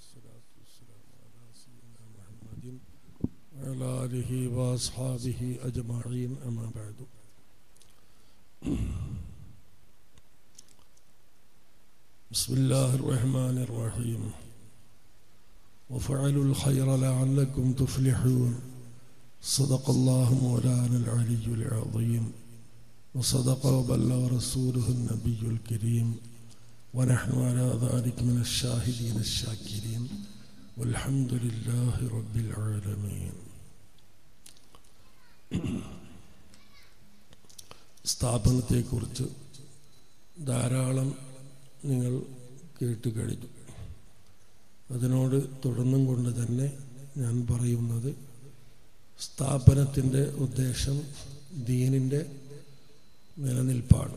والصلاة والسلام على سيدنا محمد وعلى آله وأصحابه أجمعين أما بعد بسم الله الرحمن الرحيم وفعلوا الخير لعلكم تفلحون صدق الله مولانا العلي العظيم وصدق وبلغ رسوله النبي الكريم ونحن على ذلك من الشاهدين الشاكرين والحمد لله رب العالمين സ്ഥാപനത്തെക്കുറിച്ച് ധാരാളം നിങ്ങൾ കേട്ട് കഴിഞ്ഞു അതിനോട് തുടർന്നും കൊണ്ട് തന്നെ ഞാൻ പറയുന്നത് സ്ഥാപനത്തിൻ്റെ ഉദ്ദേശം ദീനിൻ്റെ നിലനിൽപ്പാണ്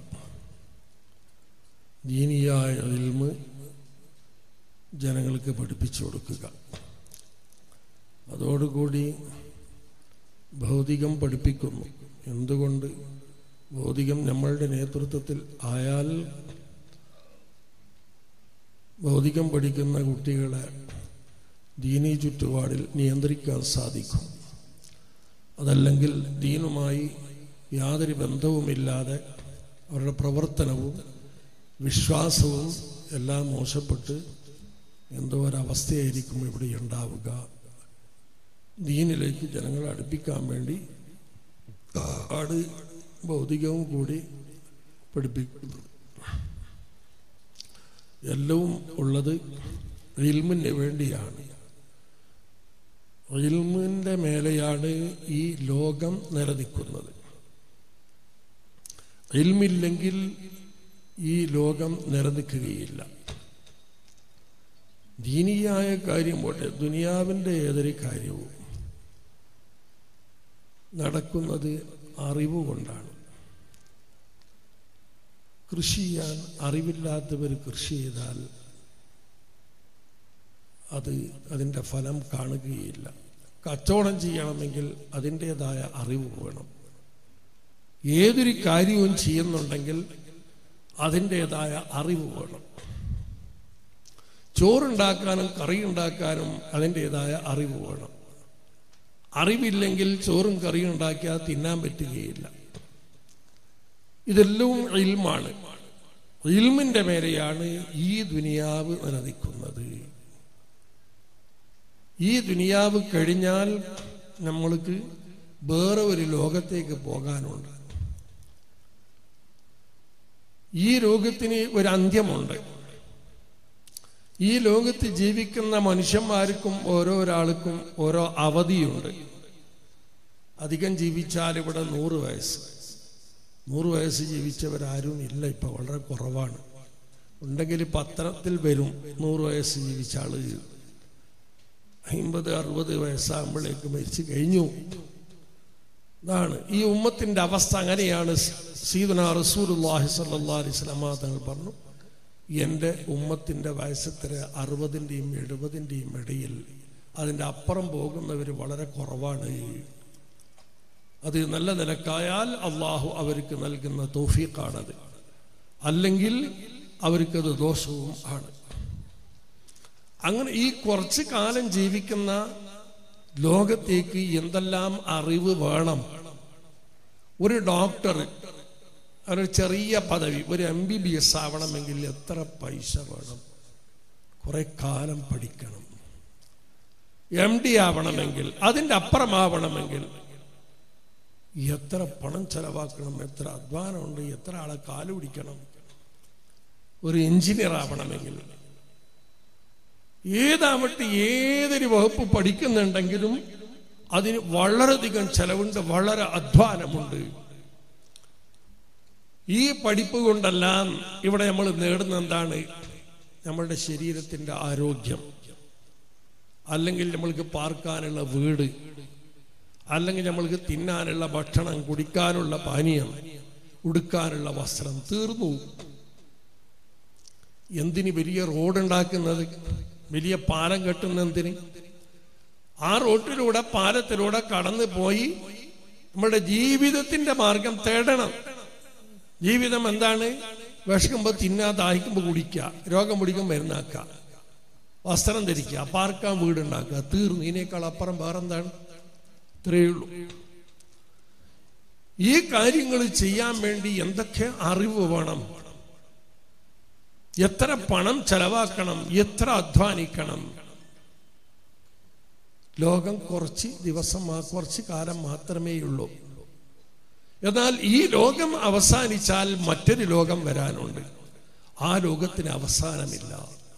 ദീനിയായ ഇൽമ് ജനങ്ങൾക്ക് പഠിപ്പിച്ചു കൊടുക്കുക അതോടുകൂടി ഭൗതികം പഠിപ്പിക്കുന്നു എന്തുകൊണ്ട് ഭൗതികം നമ്മളുടെ നേതൃത്വത്തിൽ ആയാൽ ഭൗതികം പഠിക്കുന്ന കുട്ടികളെ ദീനീ ചുറ്റുപാടിൽ നിയന്ത്രിക്കാൻ സാധിക്കും അതല്ലെങ്കിൽ ദീനുമായി യാതൊരു ബന്ധവുമില്ലാതെ അവരുടെ പ്രവർത്തനവും വിശ്വാസവും എല്ലാം മോശപ്പെട്ട് എന്തോ ഒരവസ്ഥയായിരിക്കും ഇവിടെ ഉണ്ടാവുക ദീനിലേക്ക് ജനങ്ങളെ അടുപ്പിക്കാൻ വേണ്ടി ആണ് ഭൗതികവും കൂടി പഠിപ്പിക്കുന്നു എല്ലവും ഉള്ളത് ഇൽമിന് വേണ്ടിയാണ് ഇൽമിൻ്റെ മേലെയാണ് ഈ ലോകം നിലനിൽക്കുന്നത് ഇൽമില്ലെങ്കിൽ ഈ ലോകം നിലനിൽക്കുകയില്ല ദീനീയായ കാര്യം പോട്ടെ ദുനിയാവിൻ്റെ ഏതൊരു കാര്യവും നടക്കുന്നത് അറിവ് കൊണ്ടാണ് കൃഷി ചെയ്യാൻ അറിവില്ലാത്തവർ കൃഷി ചെയ്താൽ അത് അതിൻ്റെ ഫലം കാണുകയില്ല കച്ചവടം ചെയ്യണമെങ്കിൽ അതിൻ്റെതായ അറിവ് വേണം ഏതൊരു കാര്യവും ചെയ്യുന്നുണ്ടെങ്കിൽ അതിൻ്റെതായ അറിവ് വേണം ചോറുണ്ടാക്കാനും കറി ഉണ്ടാക്കാനും അതിൻ്റെതായ അറിവ് വേണം അറിവില്ലെങ്കിൽ ചോറും കറിയും ഉണ്ടാക്കിയാൽ തിന്നാൻ പറ്റുകയില്ല ഇതെല്ലാം ഇൽമാണ് ഇൽമിന്റെ മേലെയാണ് ഈ ദുനിയാവ് നിലനിൽക്കുന്നത് ഈ ദുനിയാവ് കഴിഞ്ഞാൽ നമ്മൾക്ക് വേറെ ഒരു ലോകത്തേക്ക് പോകാനുണ്ട് ഈ ലോകത്തിന് ഒരു അന്ത്യമുണ്ട് ഈ ലോകത്ത് ജീവിക്കുന്ന മനുഷ്യന്മാർക്കും ഓരോരാൾക്കും ഓരോ അവധിയുണ്ട് അധികം ജീവിച്ചാൽ ഇവിടെ നൂറ് വയസ്സ് നൂറ് വയസ്സ് ജീവിച്ചവരാരും ഇല്ല ഇപ്പൊ വളരെ കുറവാണ് ഉണ്ടെങ്കിൽ പത്രത്തിൽ വരും നൂറ് വയസ്സ് ജീവിച്ച ആള് അമ്പത് അറുപത് വയസ്സാകുമ്പോഴേക്ക് മരിച്ചു കഴിഞ്ഞു ഇതാണ് ഈ ഉമ്മത്തിന്റെ അവസ്ഥ അങ്ങനെയാണ് സീദന റസൂലുല്ലാഹി സല്ലാ അലൈഹി സ്വലമാ തങ്ങൾ പറഞ്ഞു എൻ്റെ ഉമ്മത്തിൻ്റെ വയസ്സെത്ര അറുപതിൻ്റെയും എഴുപതിൻ്റെയും ഇടയിൽ അതിൻ്റെ അപ്പുറം പോകുന്നവർ വളരെ കുറവാണ് അത് നല്ല നിലക്കായാൽ അള്ളാഹു അവർക്ക് നൽകുന്ന തോഫീഖാണത് അല്ലെങ്കിൽ അവർക്കത് ദോഷവും ആണ് അങ്ങനെ ഈ കുറച്ച് കാലം ജീവിക്കുന്ന ലോകത്തേക്ക് എന്തെല്ലാം അറിവ് വേണം ഒരു ഡോക്ടർ ഒരു ചെറിയ പദവി ഒരു എം ബി ബി എസ് ആവണമെങ്കിൽ എത്ര പൈസ വേണം കുറെ കാലം പഠിക്കണം എം ഡി ആവണമെങ്കിൽ അതിൻ്റെ അപ്പുറമാവണമെങ്കിൽ എത്ര പണം ചെലവാക്കണം എത്ര അധ്വാനമുണ്ട് എത്ര ആളെ കാല് പിടിക്കണം ഒരു എഞ്ചിനീയർ ആവണമെങ്കിൽ ഏതാവട്ടെ ഏതൊരു വകുപ്പ് പഠിക്കുന്നുണ്ടെങ്കിലും അതിന് വളരെയധികം ചെലവുണ്ട് വളരെ അധ്വാനമുണ്ട് ഈ പഠിപ്പ് കൊണ്ടെല്ലാം ഇവിടെ നമ്മൾ നേടുന്ന എന്താണ് നമ്മളുടെ ശരീരത്തിന്റെ ആരോഗ്യം അല്ലെങ്കിൽ നമ്മൾക്ക് പാർക്കാനുള്ള വീട് അല്ലെങ്കിൽ നമ്മൾക്ക് തിന്നാനുള്ള ഭക്ഷണം കുടിക്കാനുള്ള പാനീയം ഉടുക്കാനുള്ള വസ്ത്രം തീർന്നു എന്തിന് വലിയ റോഡ് ഉണ്ടാക്കുന്നത് വലിയ പാലം കെട്ടുന്ന എന്തിന് ആ റോട്ടിലൂടെ പാലത്തിലൂടെ കടന്നു പോയി നമ്മുടെ ജീവിതത്തിന്റെ മാർഗം തേടണം ജീവിതം എന്താണ് വിഷക്കുമ്പോൾ തിന്നാ ദാഹിക്കുമ്പോൾ കുടിക്കുക രോഗം പിടിക്കും മരുന്നാക്കുക വസ്ത്രം ധരിക്കുക പാർക്കാൻ വീടുണ്ടാക്കുക തീർന്നു ഇതിനേക്കാൾ അപ്പുറം വേറെന്താണ് ഇത്രയേ ഉള്ളൂ ഈ കാര്യങ്ങൾ ചെയ്യാൻ വേണ്ടി എന്തൊക്കെ അറിവ് വേണം എത്ര പണം ചെലവാക്കണം എത്ര അധ്വാനിക്കണം ലോകം കുറച്ച് ദിവസം മാ- കുറച്ച് കാലം മാത്രമേ ഉള്ളൂ എന്നാൽ ഈ ലോകം അവസാനിച്ചാൽ മറ്റൊരു ലോകം വരാനുണ്ട് ആ ലോകത്തിന് അവസാനമില്ല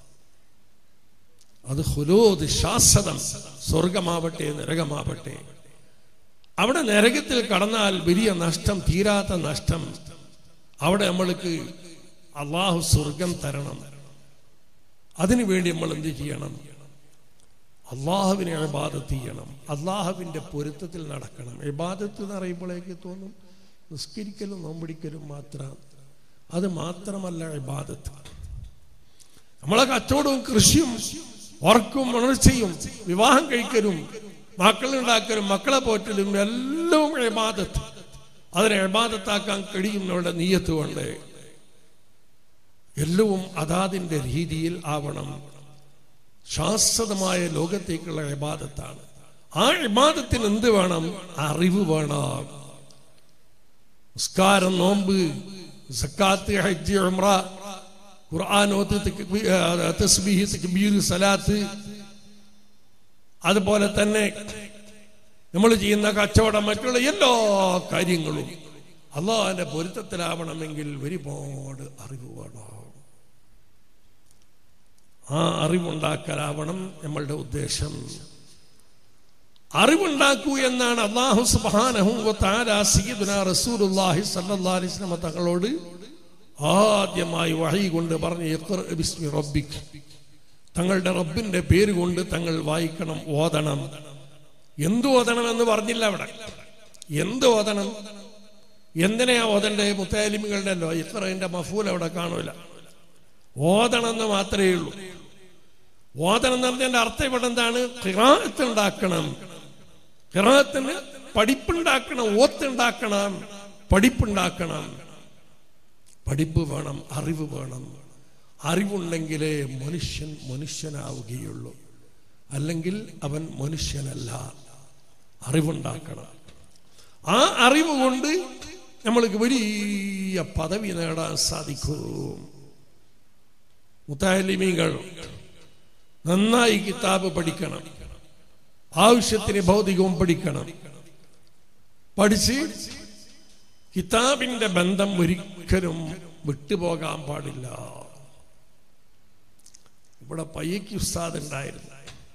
അത് ഹുലോത് ശാശ്വതം സ്വർഗമാവട്ടെ നരകമാവട്ടെ അവിടെ നരകത്തിൽ കടന്നാൽ വലിയ നഷ്ടം തീരാത്ത നഷ്ടം അവിടെ നമ്മൾക്ക് അള്ളാഹു സ്വർഗം തരണം അതിനു വേണ്ടി നമ്മൾ എന്ത് ചെയ്യണം അള്ളാഹുവിനെ ഇബാദത്ത് ചെയ്യണം അള്ളാഹുവിന്റെ പൊരുത്തത്തിൽ നടക്കണം ഇബാദത്ത് എന്ന് പറയുമ്പോഴേക്ക് തോന്നും നിസ്കരിക്കലും നോമ്പിടിക്കലും മാത്രം അത് മാത്രമല്ല ഇബാദത്ത് നമ്മളെ കച്ചവടവും കൃഷിയും വർക്കും ഉണർച്ചയും വിവാഹം കഴിക്കലും മക്കളുണ്ടാക്കലും മക്കളെ പോറ്റലും എല്ലാം ഇബാദത്ത് അതിനെ ഇബാദത്താക്കാൻ കഴിയുന്നവരുടെ നീയത്ത് കൊണ്ട് എല്ലവും അതാതിന്റെ രീതിയിൽ ആവണം ശാശ്വതമായ ലോകത്തേക്കുള്ള ഇബാദത്താണ് ആ ഇബാദത്തിന് എന്ത് വേണം അറിവ് വേണം നിസ്കാരം നോമ്പ് സക്കാത്ത് ഹജ്ജ് ഉംറ ഖുർആൻ ഓത്ത് തക്ബീ- ആ, തസ്ബീഹ് തക്ബീർ സലാത്ത് അതുപോലെ തന്നെ നമ്മൾ ചെയ്യുന്ന കച്ചവടം മറ്റുള്ള എല്ലാ കാര്യങ്ങളും അള്ളാഹിന്റെ പൊരുത്തത്തിലാവണമെങ്കിൽ ഒരുപാട് അറിവ് വേണം ആ അറിവുണ്ടാക്കലാവണം നമ്മളുടെ ഉദ്ദേശം അറിവുണ്ടാക്കൂ എന്നാണ് അള്ളാഹു സുബ്ഹാനഹു വ തആല സയ്യിദുനാ റസൂലുള്ളാഹി സ്വല്ലല്ലാഹി അലൈഹി വസല്ലം തങ്ങളോട് ആദ്യമായി വഹി കൊണ്ട് പറഞ്ഞു ഇഖ്റ ബിസ്മി റബ്ബിക് തങ്ങളുടെ റബ്ബിന്റെ പേര് കൊണ്ട് തങ്ങൾ വായിക്കണം ഓതണം എന്ത് ഓതണം എന്ന് പറഞ്ഞില്ല അവിടെ എന്ത് ഓതണം എന്തിനാ ഓതണ്ടേ മുത്താലിമികളുടെ അല്ലോ ഇഖ്റന്റെ മഫൂൽ അവിടെ കാണൂല ഓതണം എന്ന് മാത്രമേ ഉള്ളൂ ഓതണം എന്ന് പറഞ്ഞതിന്റെ അർത്ഥം ഇവിടെ എന്താണ് ഖിറാത്ത് ഉണ്ടാക്കണം ഖിറാത്തിന് പഠിപ്പുണ്ടാക്കണം ഓത്തുണ്ടാക്കണം പഠിപ്പുണ്ടാക്കണം പഠിപ്പ് വേണം അറിവ് വേണം അറിവുണ്ടെങ്കിലേ മനുഷ്യൻ മനുഷ്യനാവുകയുള്ളൂ അല്ലെങ്കിൽ അവൻ മനുഷ്യനല്ല അറിവുണ്ടാക്കണം ആ അറിവ് കൊണ്ട് നമ്മൾക്ക് വലിയ പദവി നേടാൻ സാധിക്കും മുത്താലിമീങ്ങൾ നന്നായി കിതാബ് പഠിക്കണം ആവശ്യത്തിന് ഭൗതികവും പഠിക്കണം പഠിച്ച് കിതാബിന്റെ ബന്ധം ഒരിക്കലും വിട്ടുപോകാൻ പാടില്ല ഇവിടെ പയ്യക്ക് ഉസ്താദ് ഉണ്ടായിരുന്നു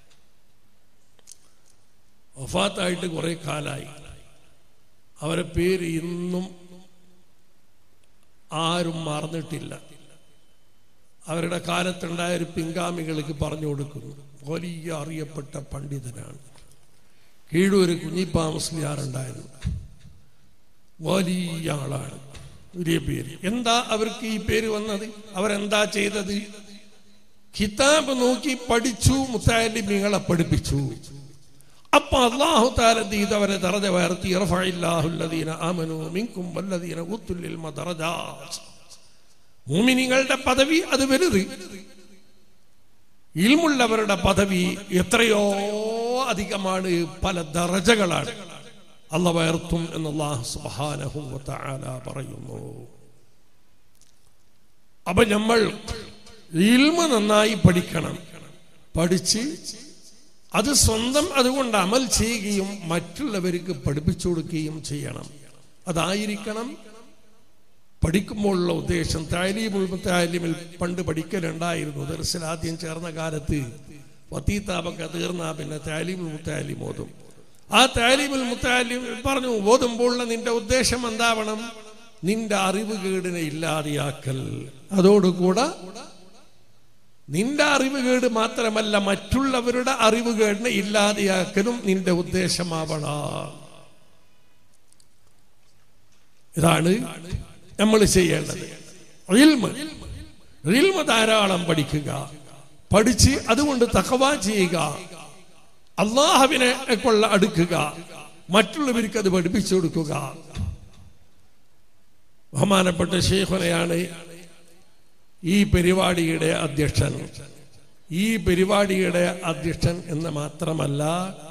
വഫാത്തായിട്ട് കുറെ കാലായി അവരെ പേര് ഇന്നും ആരും മറന്നിട്ടില്ല അവരുടെ കാലത്തുണ്ടായ ഒരു പിൻഗാമികൾക്ക് പറഞ്ഞു കൊടുക്കുന്നു വലിയ അറിയപ്പെട്ട പണ്ഡിതനാണ് കീഴൂര് കുഞ്ഞിപ്പാ മുസ്ലിയാർ ഉണ്ടായിരുന്നു വലിയ ആളാണ് വലിയ പേര് എന്താ അവർക്ക് ഈ പേര് വന്നത് അവരെന്താ ചെയ്തത് കിതാബ് നോക്കി പഠിച്ചു മുത്താലിമിങ്ങളെ പഠിപ്പിച്ചു അപ്പൊ അള്ളാഹു താല ചെയ്ത് അവരെ ദറജ ഉയർത്തി ഇറഫഇല്ലാഹുല്ലദീന ആമനു മിൻകും വല്ലദീന ഊത്തുൽ ഇൽമ ദറജാത്ത് മൂമിനിങ്ങളുടെ പദവി അത് വലുത് ഇൽമുള്ളവരുടെ പദവി എത്രയോ അധികമാണ് പല ദറജകളാണ് അല്ല വയർത്തും എന്നല്ലാഹു സുബ്ഹാനഹു വ തആല പറയുന്നു അപ്പൊ നമ്മൾ ഇൽമ നന്നായി പഠിക്കണം പഠിച്ച് അത് സ്വന്തം അതുകൊണ്ട് അമൽ ചെയ്യുകയും മറ്റുള്ളവർക്ക് പഠിപ്പിച്ചു കൊടുക്കുകയും ചെയ്യണം അതായിരിക്കണം പഠിക്കുമ്പോഴുള്ള ഉദ്ദേശം താലീമുൽ താലിമിൽ പണ്ട് പഠിക്കലുണ്ടായിരുന്നു ദർശന ആദ്യം ചേർന്ന കാലത്ത് വത്തീത്താപൊക്കെ തീർന്നാ പിന്നെ താലീമുൽ മുത്താലിം ഓതും ആ താലീമുൽ മുത്താലിം പറഞ്ഞു ഓതുമ്പോഴുള്ള നിന്റെ ഉദ്ദേശം എന്താവണം നിന്റെ അറിവ് കേടിനെ ഇല്ലാതെയാക്കൽ അതോടുകൂടെ നിന്റെ അറിവ് കേട് മാത്രമല്ല മറ്റുള്ളവരുടെ അറിവ് കേടിനെ ഇല്ലാതെയാക്കലും നിന്റെ ഉദ്ദേശമാവണം ഇതാണ് നമ്മൾ ചെയ്യേണ്ടത് ഇൽമ് ഇൽമ് ധാരാളം പഠിക്കുക പഠിച്ച് അതുകൊണ്ട് തക്കവ ചെയ്യുക അള്ളാഹുവിനെ കൊള്ള അടുക്കുക മറ്റുള്ളവർക്ക് അത് പഠിപ്പിച്ചു കൊടുക്കുക ബഹുമാനപ്പെട്ട ശേഖനയാണ് ഈ പരിപാടിയുടെ അധ്യക്ഷൻ ഈ പരിപാടിയുടെ അധ്യക്ഷൻ എന്ന് മാത്രമല്ല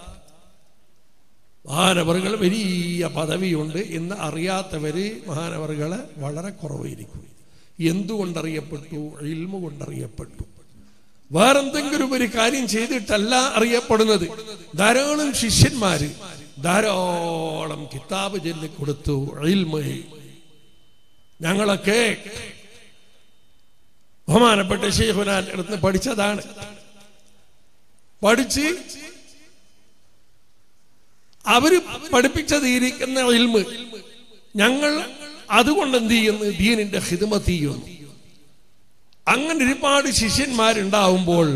മഹാനവറുകൾ വലിയ പദവിയുണ്ട് എന്ന് അറിയാത്തവര് മഹാനവറുകളെ വളരെ കുറവായിരിക്കും എന്തുകൊണ്ടറിയപ്പെട്ടു ഇൽമ കൊണ്ടറിയപ്പെട്ടു വേറെന്തെങ്കിലും ഒരു കാര്യം ചെയ്തിട്ടല്ല അറിയപ്പെടുന്നത് ധാരാളം ശിഷ്യന്മാര് ധാരാളം കിതാബ് ചൊല്ലി കൊടുത്തു ഇൽമ ഞങ്ങളൊക്കെ ബഹുമാനപ്പെട്ട ഷെയ്ഖുനാൻ അടുത്ത് പഠിച്ചതാണ് പഠിച്ച് അവര് പഠിപ്പിച്ചത് ഇരിക്കുന്ന ഇൽമ് ഞങ്ങൾ അതുകൊണ്ട് എന്ത് ചെയ്യുന്നു ദീനിന്റെ ഹിദ്മത്ത് ചെയ്യുന്നു അങ്ങനെ ഒരുപാട് ശിഷ്യന്മാരുണ്ടാവുമ്പോൾ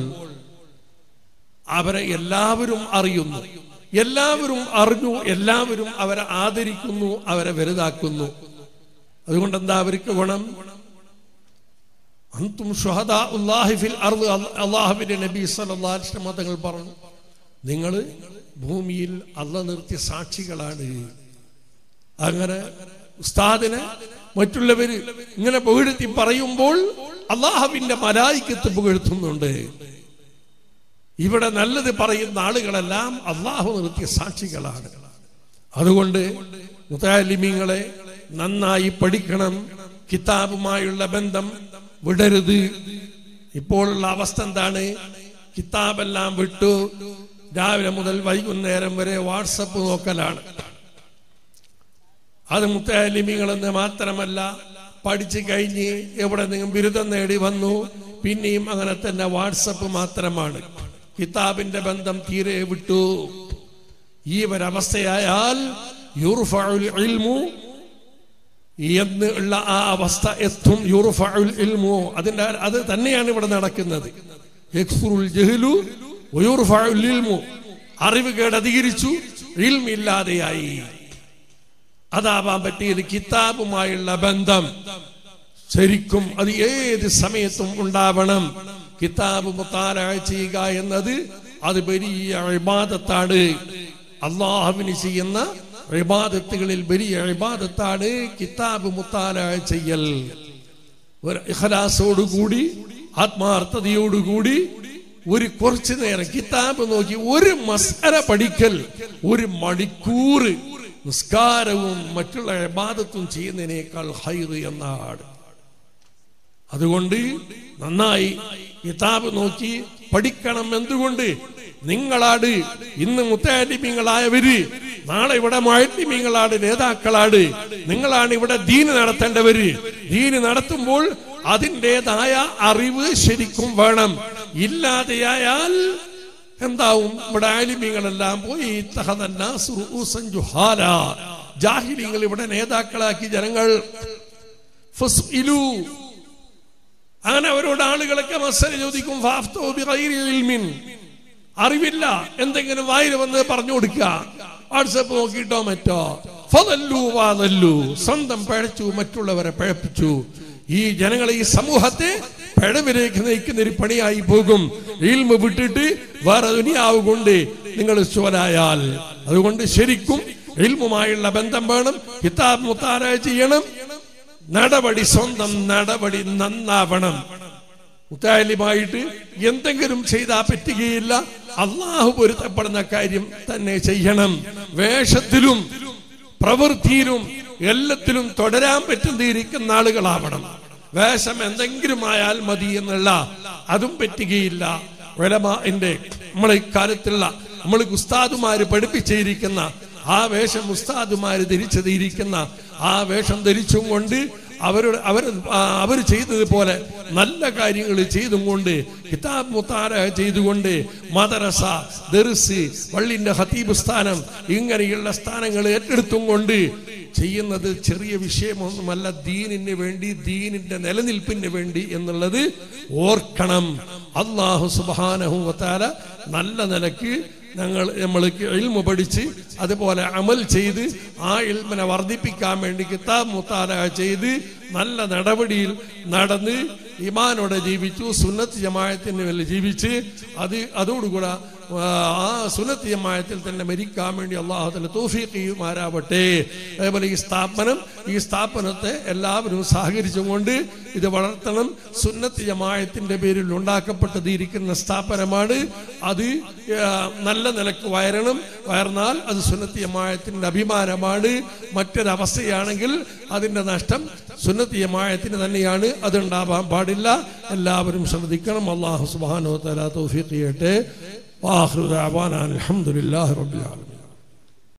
അവരെ എല്ലാവരും അറിയുന്നു എല്ലാവരും അറിഞ്ഞു എല്ലാവരും അവരെ ആദരിക്കുന്നു അവരെ വലുതാക്കുന്നു അതുകൊണ്ട് എന്താ അവർക്ക് ഗുണം അന്തും ഷുഹദാ ഉല്ലാഹി ഫിൽ അർദ് അള്ളാഹുവിന്റെ നബി സല്ലല്ലാഹു അലൈഹി വസല്ലം തങ്ങൾ പറഞ്ഞു നിങ്ങൾ ഭൂമിയിൽ അല്ല നിർത്തിയ സാക്ഷികളാണ് അങ്ങനെ ഉസ്താദിനെ മറ്റുള്ളവര് ഇങ്ങനെ പുകഴ്ത്തി പറയുമ്പോൾ അള്ളാഹുവിന്റെ മലായിക്കത്ത് പുകഴ്ത്തുന്നുണ്ട് ഇവിടെ നല്ലത് പറയുന്ന ആളുകളെല്ലാം അള്ളാഹു നിർത്തിയ സാക്ഷികളാണ് അതുകൊണ്ട് മുത്താലിമീങ്ങളെ നന്നായി പഠിക്കണം കിതാബുമായുള്ള ബന്ധം വിടരുത് ഇപ്പോഴുള്ള അവസ്ഥ എന്താണ് കിതാബെല്ലാം വിട്ടു രാവിലെ മുതൽ വൈകുന്നേരം വരെ വാട്സപ്പ് നോക്കലാണ് അത് മുത്താലിമികളെന്ന് മാത്രമല്ല പഠിച്ചു കഴിഞ്ഞ് എവിടെ നിന്നും ബിരുദം നേടി വന്നു പിന്നെയും അങ്ങനെ തന്നെ വാട്സപ്പ് മാത്രമാണ് കിതാബിന്റെ ബന്ധം തീരെ വിട്ടു ഈ ഒരവസ്ഥയായാൽ യുർഫഉൽ ഇൽമു എന്ന് ഉള്ള ആ അവസ്ഥ എത്തും യുർഫഉൽ ഇൽമു അതിന്റെ അത് തന്നെയാണ് ഇവിടെ നടക്കുന്നത് യക്സുറുൽ ജഹ്ലു വയുർഫഉൽ ഇൽമു അറിവ് കേട് അധികരിച്ചു ഇൽമില്ലാതെയായി അതാവാൻ പറ്റിയത് കിതാബുമായുള്ള ബന്ധം ശരിക്കും അത് ഏത് സമയത്തും ഉണ്ടാവണം കിതാബ് മുത്താല ചെയ്യുക എന്നത് അത് വലിയ ഇബാദത്താണ് അള്ളാഹുവിന് ചെയ്യുന്ന ഇബാദത്തുകളിൽ വലിയ ഇബാദത്താണ് കിതാബ് മുത്താല ചെയ്യൽ ഒരു ഇഖലാസോടുകൂടി ആത്മാർത്ഥതയോടുകൂടി ഒരു കുറച്ചു നേരം കിതാബ് നോക്കി ഒരു മസ്കര പഠിക്കൽ ഒരു മണിക്കൂർ നിസ്കാരവും മറ്റുള്ള ഇബാദത്തും ചെയ്യുന്നതിനേക്കാൾ ഹൈറ് എന്നാണ് അതുകൊണ്ട് നന്നായി കിതാബ് നോക്കി പഠിക്കണം എന്തുകൊണ്ട് നിങ്ങളാട് ഇന്ന് മുത്താലിമ്യങ്ങളായവര് നാളെ ഇവിടെ മാലിന്യങ്ങളാണ് നേതാക്കളാണ് നിങ്ങളാണ് ഇവിടെ ദീന് നടത്തേണ്ടവര് ദീന് നടത്തുമ്പോൾ അതിൻ്റെതായ അറിവ് ശരിക്കും വേണം ഇല്ലാതെയായാൽ എന്താവും ഇവിടെ ആലിമ്യങ്ങളെല്ലാം പോയി തഹദന്നാസ് റൂസൻ ജുഹാല. ജാഹിലിങ്ങൾ ഇവിടെ നേതാക്കളാക്കി ജനങ്ങൾ ഫസ്ഇലു. അങ്ങനെ അവരോട് ആളുകളൊക്കെ മസല ചോദിക്കും ഫാഫ്തോ ബിഗൈരി ഇൽമിൻ. അറിവില്ല എന്തെങ്കിലും വായിൽ വന്ന് പറഞ്ഞു കൊടുക്കുക വാട്സപ്പ് നോക്കിയിട്ടോ മറ്റോ ഫതല്ലു വാതല്ലു സ്വന്തം പഴച്ചു മറ്റുള്ളവരെ പഴപ്പിച്ചു ഈ ജനങ്ങളെ ഈ സമൂഹത്തെ പിഴവിലേക്ക് നയിക്കുന്ന ഒരു പണിയായി പോകും ഇൽമ വിട്ടിട്ട് വേറെ ദുനിയാവ് കൊണ്ട് നിങ്ങൾ സ്വലായാൽ അതുകൊണ്ട് ശരിക്കും ഇൽമുമായുള്ള ബന്ധം വേണം കിതാബ് മുത്താര ചെയ്യണം നടപടി സ്വന്തം നടപടി നന്നാവണം മുത്താലിമായിട്ട് എന്തെങ്കിലും ചെയ്താൽ പറ്റുകയില്ല അള്ളാഹു പൊരുത്തപ്പെടുന്ന കാര്യം തന്നെ ചെയ്യണം വേഷത്തിലും പ്രവൃത്തിയിലും എല്ലാത്തിലും തുടരാൻ പറ്റുന്നിരിക്കുന്ന ആളുകളാവണം വേഷം എന്തെങ്കിലും ആയാൽ മതി എന്നുള്ള അതും പറ്റുകയില്ല ഉലമാന്റെ നമ്മളെ ഇക്കാലത്തുള്ള നമ്മൾ ഉസ്താദുമാര് പഠിപ്പിച്ചിരിക്കുന്ന ആ വേഷം ഉസ്താദുമാര് ധരിച്ചതിരിക്കുന്ന ആ വേഷം ധരിച്ചും കൊണ്ട് അവരുടെ അവർ അവർ ചെയ്തതുപോലെ നല്ല കാര്യങ്ങൾ ചെയ്തും കൊണ്ട് കിതാബ് മുത്താര ചെയ്തുകൊണ്ട് മദറസ ദർസ് പള്ളിന്റെ ഹത്തീബ് സ്ഥാനം ഇങ്ങനെയുള്ള സ്ഥാനങ്ങൾ ഏറ്റെടുത്തും കൊണ്ട് ചെയ്യുന്നത് ചെറിയ വിഷയമൊന്നുമല്ല ദീനിന് വേണ്ടി ദീനിന്റെ നിലനിൽപ്പിന് വേണ്ടി എന്നുള്ളത് ഓർക്കണം അള്ളാഹു സുബാനഹുവത്താല നല്ല നിലക്ക് ഞങ്ങൾ നമ്മൾക്ക് ഇൽമ പഠിച്ച് അതുപോലെ അമൽ ചെയ്ത് ആ ഇൽമിനെ വർദ്ധിപ്പിക്കാൻ വേണ്ടി കിതാബ് മുത്താല ചെയ്ത് നല്ല നടപടിയിൽ നടന്ന് ഈമാനോടെ ജീവിച്ചു സുന്നത്ത് ജമായത്തിന് വേണ്ടി ജീവിച്ച് അത് അതോടുകൂടെ ആ, ആ സുന്നത്ത് ജമായത്തിൽ തന്നെ മരിക്കാൻ വേണ്ടി അള്ളാഹുത്തല തോഫീക്ക് ചെയ്യുമാരാവട്ടെ അതേപോലെ ഈ സ്ഥാപനം ഈ സ്ഥാപനത്തെ എല്ലാവരും സഹകരിച്ചുകൊണ്ട് ഇത് വളർത്തണം സുന്നത്ത് ജമായത്തിന്റെ പേരിൽ ഉണ്ടാക്കപ്പെട്ടതിരിക്കുന്ന സ്ഥാപനമാണ് അത് ആ, നല്ല നിലക്ക് വയറണം വയർന്നാൽ അത് സുന്നത്ത് ജമായത്തിന്റെ അഭിമാനമാണ് മറ്റൊരവസ്ഥയാണെങ്കിൽ അതിന്റെ നഷ്ടം സുന്നത്ത് ജമായത്തിന് തന്നെയാണ് അതുണ്ടാവാൻ പാടില്ല എല്ലാവരും ശ്രദ്ധിക്കണം അള്ളാഹു സുബാനോ തല തൗഫീഖ് ചെയ്യട്ടെ വാഹൃ ദഅവാന അൽഹംദുലില്ലാഹി റബ്ബിൽ ആലമീൻ